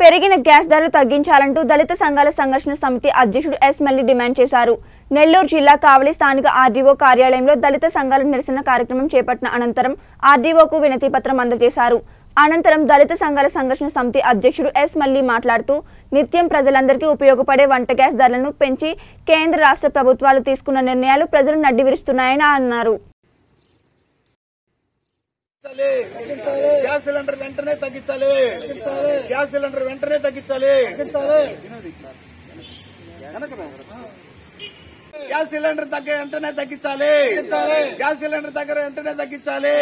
పెరిగిన గ్యాస్ ధరలు తగ్గించాలంటూ దళిత సంఘాల సంఘర్షణ సమితి అధ్యక్షుడు ఎస్ మల్లి డిమాండ్ చేశారు నెల్లూరు జిల్లా కావలి స్థానిక ఆర్డీఓ కార్యాలయంలో దళిత సంఘాల నిరసన కార్యక్రమం చేపట్టిన అనంతరం ఆర్డీఓకు వినతి పత్రం అందజేశారు అనంతరం దళిత సంఘాల సంఘర్షణ సమితి అధ్యక్షుడు ఎస్ మల్లి మాట్లాడుతూ నిత్యం ప్రజలందరికీ ఉపయోగపడే వంట గ్యాస్ ధరలను పెంచి కేంద్ర రాష్ట్ర ప్రభుత్వాలు తీసుకున్న నిర్ణయాలు ప్రజలు నడ్డివిరుస్తున్నాయని అన్నారు తగ్గించాలి గ్యాస్ సిలిండర్ వెంటనే తగ్గించాలి గ్యాస్ సిలిండర్ వెంటనే తగ్గించాలి గ్యాస్ సిలిండర్ తగ్గ వెంటనే తగ్గించాలి గ్యాస్ సిలిండర్ దగ్గర వెంటనే తగ్గించాలి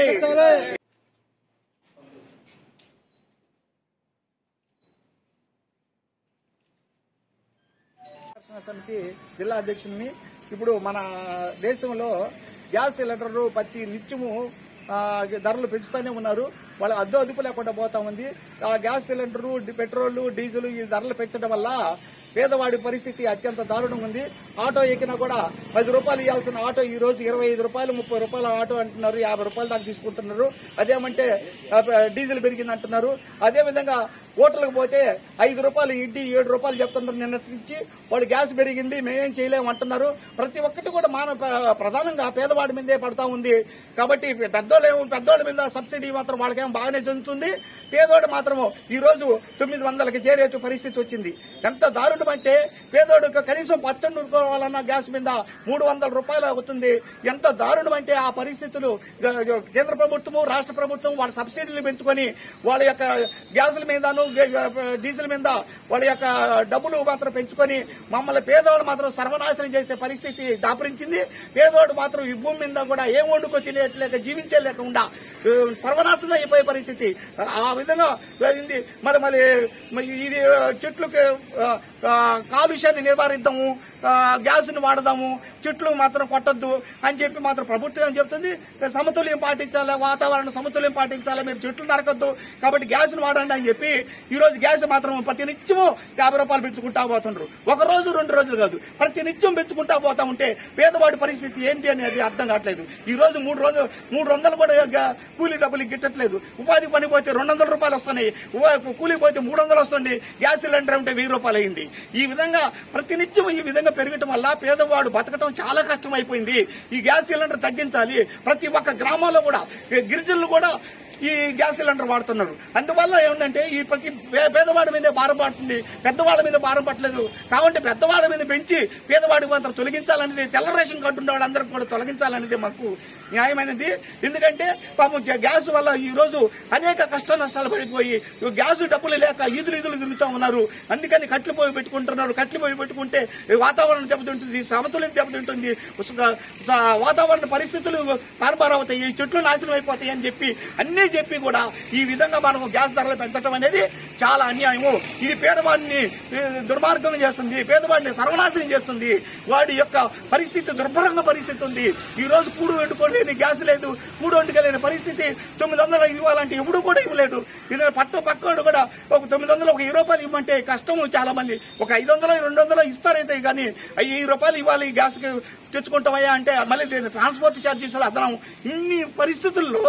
రక్షణ సమితి జిల్లా అధ్యక్షుడిని ఇప్పుడు మన దేశంలో గ్యాస్ సిలిండర్లు ప్రతి నిత్యము ఆ, ధరలు పెంచుతూనే ఉన్నారు వాళ్ళ అద్దు అదుపు లేకుండా పోతా ఉంది ఆ గ్యాస్ సిలిండరు డి- పెట్రోల్ డీజిల్ ఈ ధరలు పెంచడం వల్ల పేదవాడి పరిస్థితి అత్యంత దారుణంగా ఉంది ఆటో ఎక్కినా కూడా పది రూపాయలు ఇవ్వాల్సిన ఆటో ఈ రోజు ఇరవై ఐదు రూపాయలు ముప్పై రూపాయల ఆటో అంటున్నారు యాభై రూపాయల దాకా తీసుకుంటున్నారు అదేమంటే ఆ, డీజిల్ పెరిగింది అంటున్నారు అదే విధంగా హోటల్కి పోతే ఐదు రూపాయలు ఇడ్లీ ఏడు రూపాయలు చెప్తున్నారు నిన్నటి నుంచి వాడు గ్యాస్ పెరిగింది మేమేం చేయలేము అంటున్నారు ప్రతి ఒక్కటి కూడా మానవ ప్ర- ప్రధానంగా పేదవాడి మీదే పడతా ఉంది కాబట్టి పెద్దోళ్ళు ఏమో పెద్దోళ్ళ మీద సబ్సిడీ మాత్రం వాళ్ళకేమో బాగానే చెందుతుంది పేదోడు మాత్రము ఈ రోజు తొమ్మిది వందలకి చేరేటు పరిస్థితి వచ్చింది ఎంత దారుణం అంటే పేదోడు కనీసం పచ్చడి నూరుకోవాలన్న గ్యాస్ మీద మూడు వందల రూపాయలు అవుతుంది ఎంత దారుణం అంటే ఆ పరిస్థితులు గ- గ- కేంద్ర ప్రభుత్వము రాష్ట్ర ప్రభుత్వం వాళ్ళ సబ్సిడీలు పెంచుకొని వాళ్ళ యొక్క గ్యాసుల మీదను గ- గ- డీజిల్ మీద వాళ్ళ యొక్క డబ్బులు మాత్రం పెంచుకొని మమ్మల్ని పేదవాళ్ళు మాత్రం సర్వనాశనం చేసే పరిస్థితి దాపరించింది పేదవాడు మాత్రం ఈ భూమి మీద కూడా ఏం వండుకో తినేట్లేక జీవించలేకుండా ఆ, సర్వనాశనం అయిపోయే పరిస్థితి ఆ విధంగా అయింది మరి మరి మరి ఇది ఆ, చెట్లకు ఆ, ఆ, కాలుష్యాన్ని నివారిద్దాము ఆ, గ్యాస్ని వాడదాము చెట్లు మాత్రం కొట్టద్దు అని చెప్పి మాత్రం ప్రభుత్వం ఏం చెప్తుంది సమతుల్యం పాటించాలి వాతావరణ సమతుల్యం పాటించాలి మీరు చెట్లు నరకొద్దు కాబట్టి గ్యాస్ని వాడండి అని చెప్పి ఈ రోజు గ్యాస్ మాత్రం ప్రతి నిత్యము యాభై రూపాయలు పెంచుకుంటా పోతుండ్రు ఒక రోజు రెండు రోజులు కాదు ప్రతి నిత్యం పెంచుకుంటా పోతా ఉంటే పేదవాడి పరిస్థితి ఏంటి అనేది అర్థం కావట్లేదు ఈ రోజు మూడు రోజులు మూడు వందలు కూడా గా- కూలీ డబ్బులు గిట్టట్లేదు ఉపాధి పని పోతే రెండు వందల రూపాయలు వస్తున్నాయి ఉవా- కూలీ పోతే మూడు వందలు వస్తుంది గ్యాస్ సిలిండర్ ఉంటే వెయ్యి రూపాయలు అయింది ఈ విధంగా ప్రతి నిత్యం ఈ విధంగా పెరగటం వల్ల పేదవాడు బతకటం చాలా కష్టం అయిపోయింది ఈ గ్యాస్ సిలిండర్ తగ్గించాలి ప్రతి ఒక్క గ్రామాల్లో కూడా ఈ గిరిజనులు కూడా ఈ గ్యాస్ సిలిండర్ వాడుతున్నారు అందువల్ల ఏమిటంటే ఈ ప్రతి పే- పేదవాడి మీదే భారం పడుతుంది పెద్దవాళ్ళ మీద భారం పట్టలేదు కాబట్టి పెద్దవాళ్ళ మీద పెంచి పేదవాడికి మాత్రం తొలగించాలనేది తెల్ల రేషన్ కార్డు ఉన్న వాళ్ళందరికీ కూడా తొలగించాలనేది మాకు న్యాయమైనది ఎందుకంటే పాపం గ్యా- గ్యాస్ వల్ల ఈ రోజు అనేక కష్ట నష్టాలు పడిపోయి ఈ గ్యాస్ డబ్బులు లేక ఈదులు ఈదులు తిరుగుతూ ఉన్నారు అందుకని కట్లు పోయి పెట్టుకుంటున్నారు కట్లు పోయి పెట్టుకుంటే ఈ వాతావరణం దెబ్బతింటుంది సమతుల్యం దెబ్బతింటుంది ఉసుక- స- వాతావరణ పరిస్థితులు తారుమారవుతాయి ఈ చెట్లు నాశనం అయిపోతాయి అని చెప్పి అన్నీ చెప్పి కూడా ఈ విధంగా మనం గ్యాస్ ధరలు పెంచడం అనేది చాలా అన్యాయము ఇది పేదవాడిని ఏ, దుర్మార్గం చేస్తుంది పేదవాడిని సర్వనాశనం చేస్తుంది వాడి యొక్క పరిస్థితి దుర్భరంగా పరిస్థితి ఉంది ఈ రోజు కూడు వండుకోలేని గ్యాస్ లేదు కూడు వండుకోలేని పరిస్థితి తొమ్మిది వందలు ఇవ్వాలంటే ఎప్పుడు కూడా ఇవ్వలేడు ఇది పట్టు పక్కడు కూడా ఒక తొమ్మిది వందలు ఒక వెయ్యి రూపాయలు ఇవ్వమంటే కష్టము చాలా మంది ఒక ఐదు వందలు రెండు వందలు ఇస్తారైతే కానీ అయ్యి వెయ్యి రూపాయలు ఇవ్వాలి ఈ గ్యాస్ కి తెచ్చుకుంటామయ్యా అంటే మళ్ళీ దీని ట్రాన్స్పోర్ట్ ఛార్జెస్ అదనం ఇన్ని పరిస్థితుల్లో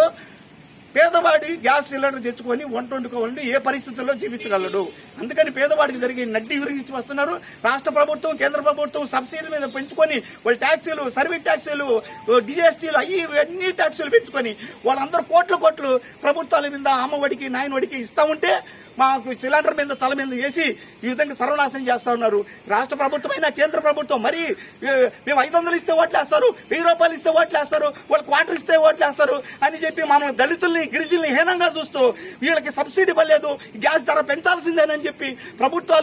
పేదవాడి గ్యాస్ సిలిండర్ తెచ్చుకొని వంట వండుకోవాలని ఏ పరిస్థితుల్లో జీవించగలడు అందుకని పేదవాడికి జరిగే నడ్డి విరిగించి వస్తున్నారు రాష్ట్ర ప్రభుత్వం కేంద్ర ప్రభుత్వం సబ్సిడీ మీద పెంచుకొని వాళ్ళ ట్యాక్సీలు సర్వీస్ ట్యాక్సీలు డిఎస్టీలు అయ్యి అన్ని ట్యాక్సీలు పెంచుకొని వాళ్ళందరూ కోట్ల కోట్లు ప్రభుత్వాల మీద అమ్మఒడికి నాయనఒడికి ఇస్తా ఉంటే మాకు సిలిండర్ మీద తల మీద వేసి ఈ విధంగా సర్వనాశనం చేస్తా ఉన్నారు రాష్ట్ర ప్రభుత్వమైనా కేంద్ర ప్రభుత్వం మరి ఏ, మేము ఐదు వందలు ఇస్తే ఓట్లేస్తారు వెయ్యి రూపాయలు ఇస్తే ఓట్లేస్తారు వాళ్ళు క్వార్టర్ ఇస్తే ఓట్లేస్తారు అని చెప్పి మమ్మల్ని దళితుల్ని గిరిజనుల్ని హీనంగా చూస్తూ వీళ్ళకి సబ్సిడీ పడలేదు గ్యాస్ ధర పెంచాల్సిందేనని చెప్పి ప్రభుత్వాలు